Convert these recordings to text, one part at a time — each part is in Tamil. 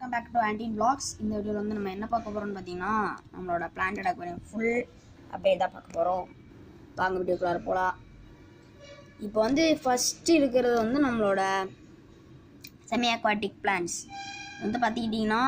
வெல்கம் பேக் டு ஆன்டின் vlogs இந்த வீடியோவில் வந்து நம்ம என்ன பார்க்க போகிறோம்னு பார்த்தீங்கன்னா நம்மளோட பிளான்டட் அக்வேரியம் ஃபுல் அப்படியே தான் பார்க்க போகிறோம் வாங்க வீடியோக்குள்ளார போகலாம் இப்போ வந்து ஃபஸ்ட்டு இருக்கிறது வந்து நம்மளோட செமி அக்வாட்டிக் பிளான்ஸ் வந்து பார்த்துக்கிட்டிங்கன்னா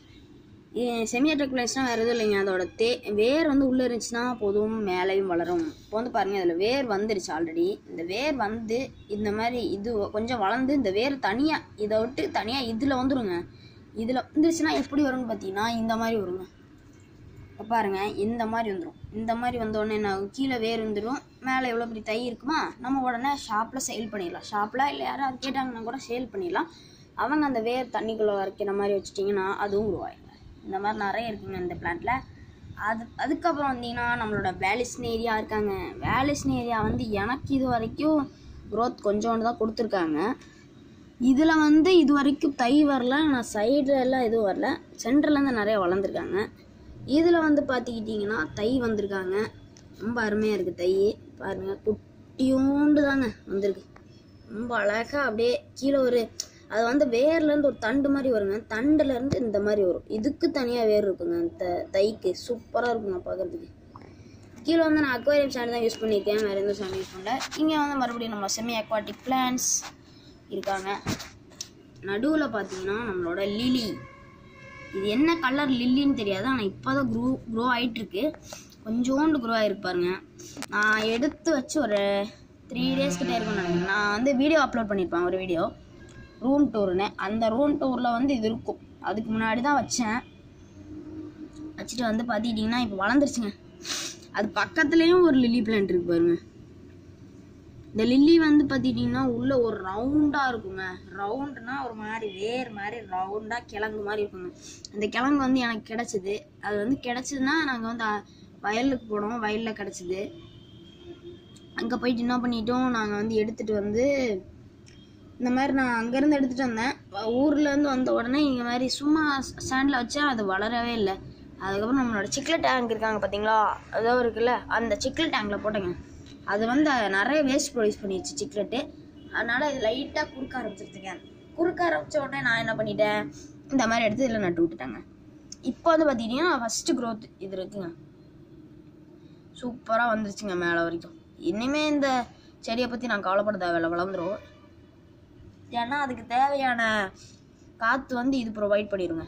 செமி அக்வாட்டிக் பிளான்ஸ்னால் வேறு எதுவும் இல்லைங்க அதோட தே வேர் வந்து உள்ளே இருந்துச்சுன்னா போதும் மேலேயும் வளரும் இப்போ வந்து பாருங்கள் அதில் வேர் வந்துருச்சு ஆல்ரெடி இந்த வேர் வந்து இந்த மாதிரி இது கொஞ்சம் வளர்ந்து இந்த வேர் தனியாக இதை விட்டு தனியாக இதில் வந்துருங்க இதில் வந்துருச்சுன்னா எப்படி வரும்னு பார்த்தீங்கன்னா இந்த மாதிரி வருங்க இப்போ பாருங்க இந்த மாதிரி வந்துடும் இந்த மாதிரி வந்த உடனே என்ன ஆகும்? கீழே வேர் வந்துடும் மேலே எவ்வளோ பெரிய தை இருக்குமா நம்ம உடனே ஷாப்பில் சேல் பண்ணிடலாம் ஷாப்பில் இல்லை யாராவது கேட்டாங்கன்னா கூட சேல் பண்ணிடலாம் அவங்க அந்த வேர் தண்ணிக்குள்ளே வரைக்கிற மாதிரி வச்சுட்டிங்கன்னா அதுவும் உருவாயிங்க இந்த மாதிரி நிறைய இருக்குங்க இந்த பிளான்ட்டில் அது அதுக்கப்புறம் வந்தீங்கன்னா நம்மளோட வேலிஸ்னேரியா இருக்காங்க வேலிஸ்னேரியா வந்து எனக்கு இது வரைக்கும் growth கொஞ்சோண்டு தான் கொடுத்துருக்காங்க இதில் வந்து இது வரைக்கும் தை வரல நான் சைடில் எல்லாம் எதுவும் வரல சென்டர்லேருந்து நிறைய வளர்ந்துருக்காங்க இதில் வந்து பார்த்துக்கிட்டிங்கன்னா தை வந்திருக்காங்க ரொம்ப அருமையாக இருக்குது தை பாருங்கள் குட்டியூண்டு தாங்க வந்திருக்கு ரொம்ப அழகாக அப்படியே கீழே ஒரு அது வந்து வேர்லேருந்து ஒரு தண்டு மாதிரி வருங்க தண்டுலேருந்து இந்த மாதிரி வரும் இதுக்கு தனியாக வேர் இருக்குங்க இந்த தைக்கு சூப்பராக இருக்குங்க பார்க்குறதுக்கு கீழே வந்து நான் அக்வாரியம் சாண்ட் தான் யூஸ் பண்ணியிருக்கேன் வேறு எந்த சாண்ட் யூஸ் பண்ணல இங்கே வந்து மறுபடியும் நம்ம செமி அக்வாட்டிக் பிளான்ஸ் இருக்காங்க நடுவில் பார்த்தீங்கன்னா நம்மளோட லிலி இது என்ன கலர் லில்லின்னு தெரியாது ஆனால் இப்போ தான் க்ரோ க்ரோ ஆகிட்டுருக்கு கொஞ்சோண்டு க்ரோ ஆகிருக்கு பாருங்க நான் எடுத்து வச்சு ஒரு த்ரீ டேஸ் கிட்டே இருக்கும்னு நினைக்கிறேன் நான் வந்து வீடியோ அப்லோட் பண்ணியிருப்பேன் ஒரு வீடியோ ரூம் டூர்னு அந்த ரூம் டூரில் வந்து இது இருக்கும் அதுக்கு முன்னாடி தான் வச்சேன் வச்சுட்டு வந்து பார்த்துக்கிட்டிங்கன்னா இப்போ வளர்ந்துருச்சுங்க அது பக்கத்துலேயும் ஒரு லில்லி பிளான்ட் இருக்கு பாருங்க இந்த லில்லி வந்து பார்த்துக்கிட்டிங்கன்னா உள்ள ஒரு ரவுண்டாக இருக்குங்க ரவுண்டுனா ஒரு மாதிரி வேர் மாதிரி ரவுண்டாக கிழங்கு மாதிரி இருக்குங்க அந்த கிழங்கு வந்து எனக்கு கிடச்சிது அது வந்து கிடச்சிதுன்னா நாங்கள் வந்து அ- வயலுக்கு போனோம் வயலில் கிடச்சிது அங்கே போயிட்டு என்ன பண்ணிட்டோம் நாங்கள் வந்து எடுத்துகிட்டு வந்து இந்த மாதிரி நான் அங்கேருந்து எடுத்துகிட்டு வந்தேன் வ- ஊர்லேருந்து வந்த உடனே இந்த மாதிரி சும்மா ஸ்டாண்டில் வச்சா அது வளரவே இல்லை அதுக்கப்புறம் நம்மளோட சிக்ல டேங்க் இருக்காங்க பார்த்தீங்களா அதோ இருக்குல்ல அந்த சிக்ல டேங்கில் போட்டேங்க அது வந்து நிறைய வேஸ்ட் ப்ரொடியூஸ் பண்ணிடுச்சு சிக்லெட்டு அதனால் இது லைட்டாக குறுக்க ஆரம்பிச்சிருச்சுங்க குறுக்க ஆரம்பிச்ச உடனே நான் என்ன பண்ணிட்டேன் இந்த மாதிரி எடுத்து இதில் நட்டு விட்டுட்டேங்க இப்போ வந்து பார்த்தீங்கன்னா ஃபஸ்ட்டு க்ரோத் இது இருக்குங்க சூப்பராக வந்துருச்சுங்க மேலே வரைக்கும் இனிமே இந்த செடியை பற்றி நான் கவலைப்பட தேவையில்ல வளர்ந்துரும் ஏன்னா அதுக்கு தேவையான காற்று வந்து இது ப்ரொவைட் பண்ணிடுங்க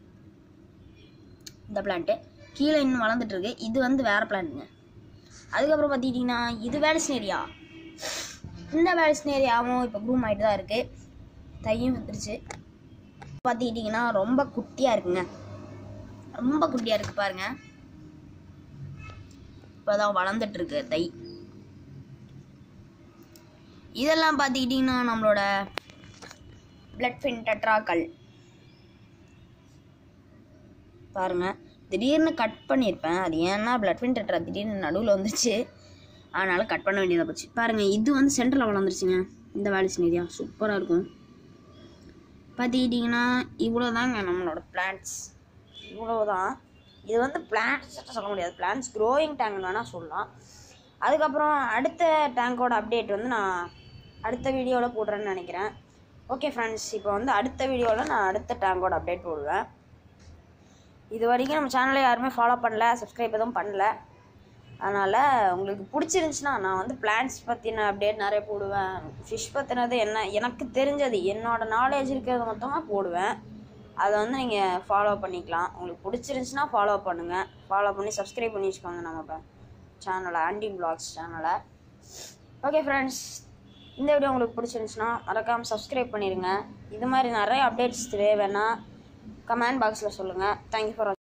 இந்த பிளான்ட்டு கீழே இன்னும் வளர்ந்துட்டு இருக்கு இது வந்து வேற பிளான்ட்டுங்க அதுக்கப்புறம் பார்த்துக்கிட்டிங்கன்னா இது வேலிஸ்னேரியா இந்த வேலிஸ்னேரியாவும் இப்போ க்ரூம் ஆகிட்டு தான் இருக்குது தையும் வந்துருச்சு பார்த்துக்கிட்டிங்கன்னா ரொம்ப குட்டியாக இருக்குங்க ரொம்ப குட்டியாக இருக்குது பாருங்க இப்போ தான் வளர்ந்துட்டு இருக்கு தை இதெல்லாம் பார்த்துக்கிட்டிங்கன்னா நம்மளோட பிளட் ஃபின் டெட்ராக்கள் பாருங்க திடீர்னு கட் பண்ணியிருப்பேன் அது ஏன்னா பிளட் ஃபின் டெட்ரா திடீர்னு நடுவில் வந்துச்சு அதனால கட் பண்ண வேண்டியதாக போச்சு பாருங்க இது வந்து சென்டரில் வளர்ந்துருச்சுங்க இந்த வேலிஸ் ஏரியா சூப்பராக இருக்கும் பார்த்துக்கிட்டிங்கன்னா இவ்வளோ தாங்க நம்மளோட பிளான்ட்ஸ் இவ்வளோ தான் இது வந்து பிளான்ட்ஸ் சொல்ல முடியாது பிளான்ட்ஸ் க்ரோயிங் டேங்க் வேணால் சொல்லலாம் அதுக்கப்புறம் அடுத்த டேங்கோட அப்டேட் வந்து நான் அடுத்த வீடியோவில் போடுறேன்னு நினைக்கிறேன் ஓகே ஃப்ரெண்ட்ஸ் இப்போ வந்து அடுத்த வீடியோவில் நான் அடுத்த டேங்கோட அப்டேட் போடுவேன் இது வரைக்கும் நம்ம சேனலை யாருமே ஃபாலோ பண்ணல சப்ஸ்கிரைப் எதுவும் பண்ணல அதனால் உங்களுக்கு பிடிச்சிருந்துச்சுன்னா நான் வந்து பிளான்ஸ் பற்றின அப்டேட் நிறைய போடுவேன் ஃபிஷ் பற்றினது என்ன எனக்கு தெரிஞ்சது என்னோட நாலேஜ் இருக்கிறது மொத்தமாக போடுவேன் அதை வந்து நீங்கள் ஃபாலோ பண்ணிக்கலாம் உங்களுக்கு பிடிச்சிருந்துச்சுன்னா ஃபாலோ பண்ணுங்கள் ஃபாலோ பண்ணி சப்ஸ்கிரைப் பண்ணி வச்சுக்கோங்க நம்ம சேனலை ஆண்டின் பிளாக்ஸ் சேனலை ஓகே ஃப்ரெண்ட்ஸ் இந்த வீடியோ உங்களுக்கு பிடிச்சிருந்துச்சுன்னா மறக்காமல் சப்ஸ்கிரைப் பண்ணிடுங்க இது மாதிரி நிறைய அப்டேட்ஸ் தேவைன்னா கமெண்ட் பாக்ஸில் சொல்லுங்கள் தேங்க்யூ ஃபார்